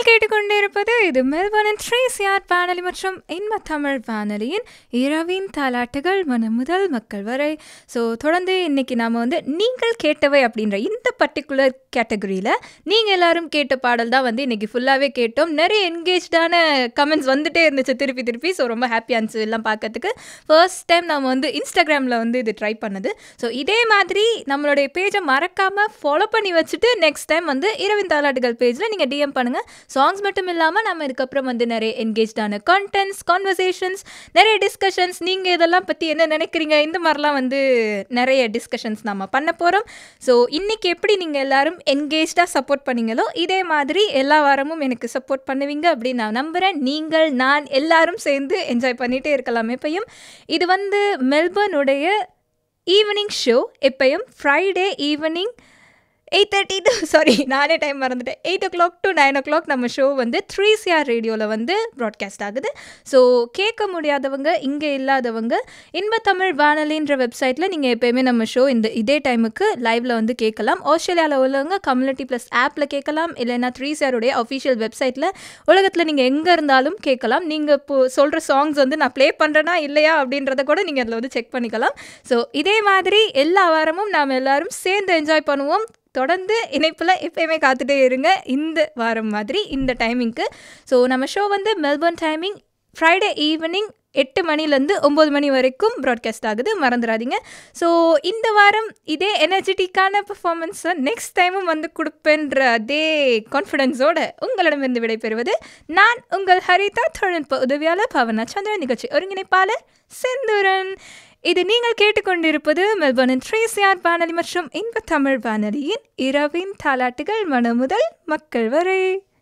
நீங்கள் கேட்டுக்கொண்டிருப்பது இது மெல்பர்னின் ட்ரேசியார் வானொலி மற்றும் இன்ப தமிழ் வானொலியின் இரவின் தாலாட்டுகள் மன முதல் மக்கள் வரை ஸோ தொடர்ந்து இன்னைக்கு நாம் வந்து நீங்கள் கேட்டவை அப்படின்ற இந்த பர்டிகுலர் கேட்டகரியில் நீங்கள் எல்லாரும் கேட்ட பாடல் தான் வந்து இன்னைக்கு ஃபுல்லாகவே கேட்டோம் நிறைய என்கேஜ்டான கமெண்ட்ஸ் வந்துட்டே இருந்துச்சு திருப்பி திருப்பி ஸோ ரொம்ப ஹாப்பியாக இருந்துச்சு எல்லாம் பார்க்கறதுக்கு ஃபர்ஸ்ட் டைம் நம்ம வந்து இன்ஸ்டாகிராமில் வந்து இது ட்ரை பண்ணது ஸோ இதே மாதிரி நம்மளுடைய பேஜை மறக்காமல் ஃபாலோ பண்ணி வச்சுட்டு நெக்ஸ்ட் டைம் வந்து இரவின் தாலாட்டுகள் பேஜில் நீங்கள் டிஎம் பண்ணுங்கள் சாங்ஸ் மட்டும் இல்லாமல் நம்ம இதுக்கப்புறம் வந்து நிறைய என்கேஜ்டான கான்டென்ட்ஸ் கான்வர்சேஷன்ஸ் நிறைய டிஸ்கஷன்ஸ் நீங்கள் இதெல்லாம் பற்றி என்ன நினைக்கிறீங்க இந்த மாதிரிலாம் வந்து நிறைய டிஸ்கஷன்ஸ் நம்ம பண்ண போகிறோம் ஸோ இன்றைக்கி எப்படி நீங்கள் எல்லாரும் என்கேஜ்டாக சப்போர்ட் பண்ணீங்களோ இதே மாதிரி எல்லா வாரமும் எனக்கு சப்போர்ட் பண்ணுவீங்க அப்படின்னு நான் நம்புகிறேன் நீங்கள் நான் எல்லாரும் சேர்ந்து என்ஜாய் பண்ணிகிட்டே இருக்கலாம் எப்பயும் இது வந்து மெல்பர்னுடைய ஈவினிங் ஷோ எப்பயும் Friday evening eight thirty to sorry நானே டைம் மறந்துட்டேன் eight o'clock to nine o'clock நம்ம ஷோ வந்து த்ரீ சிஆர் ரேடியோவில் வந்து ப்ராட்காஸ்ட் ஆகுது ஸோ கேட்க முடியாதவங்க இங்கே இல்லாதவங்க இன்ப தமிழ் வானொலின்ற வெப்சைட்டில் நீங்கள் எப்போயுமே நம்ம ஷோ இந்த இதே டைமுக்கு லைவில் வந்து கேட்கலாம் ஆஸ்திரேலியாவில் உள்ளவங்க கம்யூனிட்டி ப்ளஸ் ஆப்பில் கேட்கலாம் இல்லைன்னா த்ரீ சிஆருடைய அஃபிஷியல் வெப்சைட்டில் உலகத்தில் நீங்கள் எங்கே இருந்தாலும் கேட்கலாம் நீங்கள் இப்போ சொல்கிற சாங்ஸ் வந்து நான் ப்ளே பண்ணுறேனா இல்லையா அப்படின்றத கூட நீங்கள் அதில் வந்து செக் பண்ணிக்கலாம் ஸோ இதே மாதிரி எல்லா வாரமும் நாம் எல்லாரும் சேர்ந்து என்ஜாய் பண்ணுவோம் தொடர்ந்து இணைப்பில் எப்பயுமே காத்துட்டே இருங்க இந்த வாரம் மாதிரி இந்த டைமிங்க்கு ஸோ நம்ம ஷோ வந்து மெல்பர்ன் டைமிங் ஃப்ரைடே ஈவினிங் எட்டு மணிலேருந்து ஒம்பது மணி வரைக்கும் ப்ராட்காஸ்ட் ஆகுது மறந்துடாதீங்க ஸோ இந்த வாரம் இதே எனர்ஜெட்டிக்கான பர்ஃபார்மன்ஸை நெக்ஸ்ட் டைமும் வந்து கொடுப்பேன்ற அதே கான்ஃபிடென்ஸோட உங்களிடமிருந்து விடைபெறுவது நான் உங்கள் ஹரிதா தொழில்நுட்ப உதவியாளர் பவனா சந்திரன் நிகழ்ச்சி ஒருங்கிணைப்பாளர் செந்தூரன் இது நீங்கள் கேட்டுக்கொண்டிருப்பது மெல்பர்னின் ட்ரேசியார் வானொலி மற்றும் இன்ப தமிழ் வானொலியின் இரவின் தாலாட்டுகள் மன முதல் மக்கள் வரை